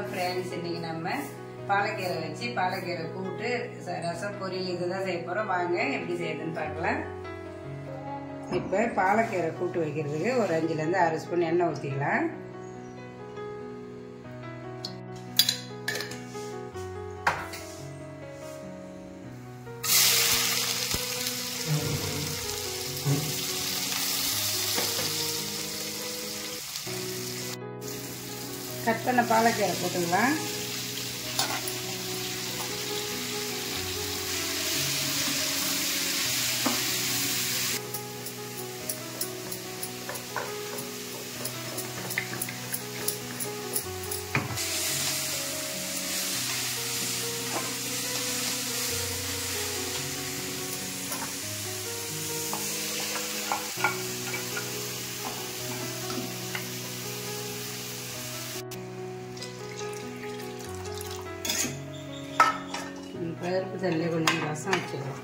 friends இன்னைக்கு நம்ம பாலக்கீரை வச்சு பாலக்கீரை கூட்டு ச- ரசம் பொரியல் இதுதான் செய்ய போறோம் வாங்க எப்படி செய்யுதுன்னு பார்க்கலாம் இப்போ பாலக்கீரை கூட்டு வைக்கிறதுக்கு ஒரு அஞ்சுலேருந்து ஆறு ஸ்பூன் எண்ணெய் ஊற்றிக்கலாம் கட் பண்ண பாலக்கீரை போட்டுக்கலாம் ம், பருப்பு தண்ணியில் கொஞ்சம் ரசம் வச்சுக்கலாம்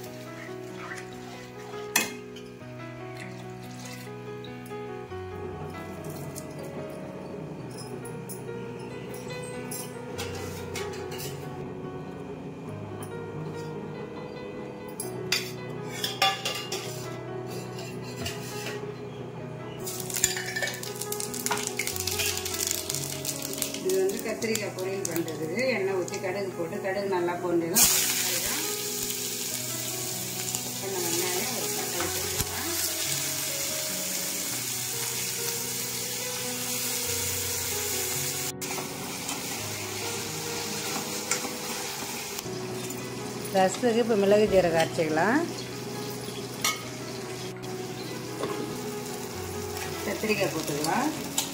இது வந்து கத்திரிக்காய் பொரியல் பண்ணுறதுக்கு எண்ணெய் ஊற்றி கடுகு போட்டு கடுகு நல்லா பொரிஞ்சதும் எண்ணெய் வெங்காயம் ஒரு தக்காளி போட்டுக்கலாம் ரசத்துக்கு இப்போ மிளகு ஜீரகம் அரைச்சிக்கலாம் கத்திரிக்காய் போட்டுக்கலாம்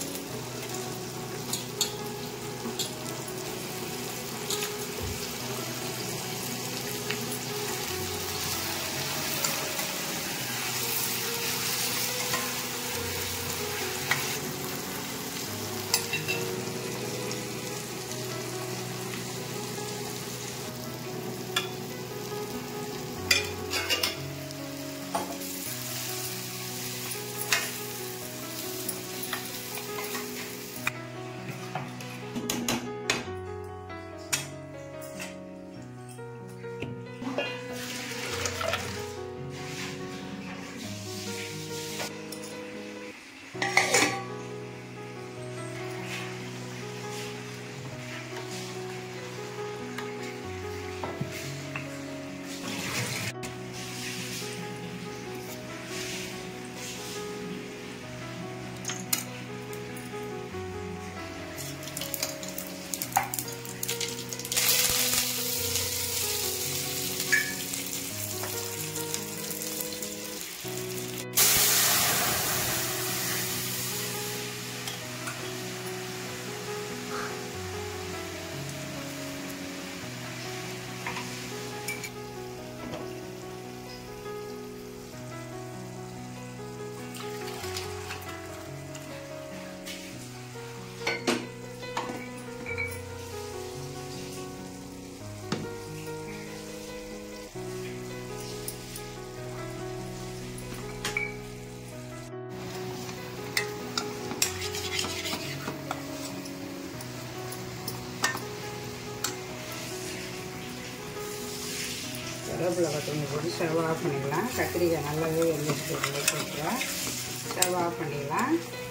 கருவேப்பிலை கொத்தமல்லி போட்டு ஸ்டவ் ஆஃப் பண்ணிக்கலாம் கத்திரிக்காய் நல்லாவே வெந்துட்டு போட்டுக்கலாம் ஸ்டவ் ஆஃப் பண்ணிக்கலாம்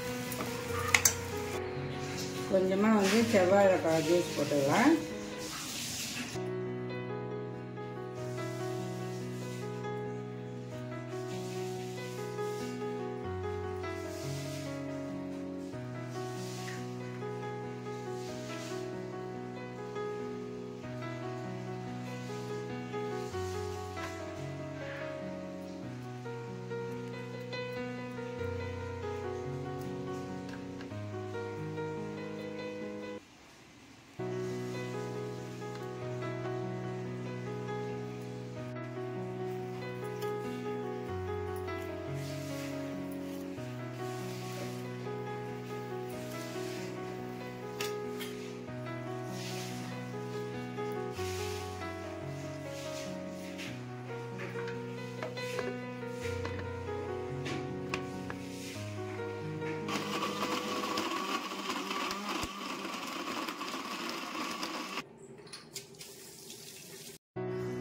கொஞ்சமாக வந்து செவ்வாழைக்காய் ஜூஸ் போட்டுக்கலாம்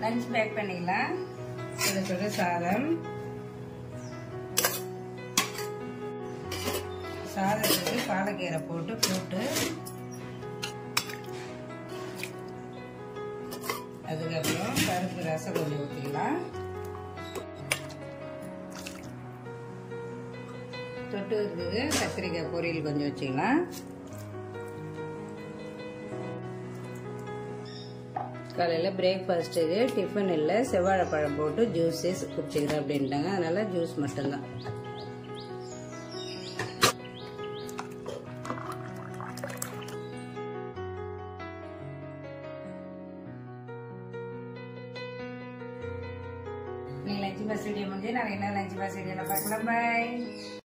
லஞ்ச் பேக் பண்ணிக்கலாம் சுட சுட சாதம் சாதத்துக்கு பாலக்கீரை போட்டு கூட்டு அதுக்கப்புறம் பருப்பு ரசம் கொஞ்சம் ஊற்றிக்கலாம் தொட்டுக்கிறதுக்கு கத்திரிக்காய் பொரியல் கொஞ்சம் வச்சுக்கலாம் காலையில் பிரேக்ஃபாஸ்ட்டுக்கு டிஃபன் இல்லை செவ்வாழைப்பழம் போட்டு ஜூஸே குடிச்சிக்கிறேன் அப்படின்ட்டாங்க அதனால் ஜூஸ் மட்டும்தான் நீங்கள் லஞ்ச் பாஸ் வீடியோ முடிஞ்சு நாளைக்கு என்ன லஞ்ச் பாஸ் வீடியோவில் பார்க்கலாம் பாய்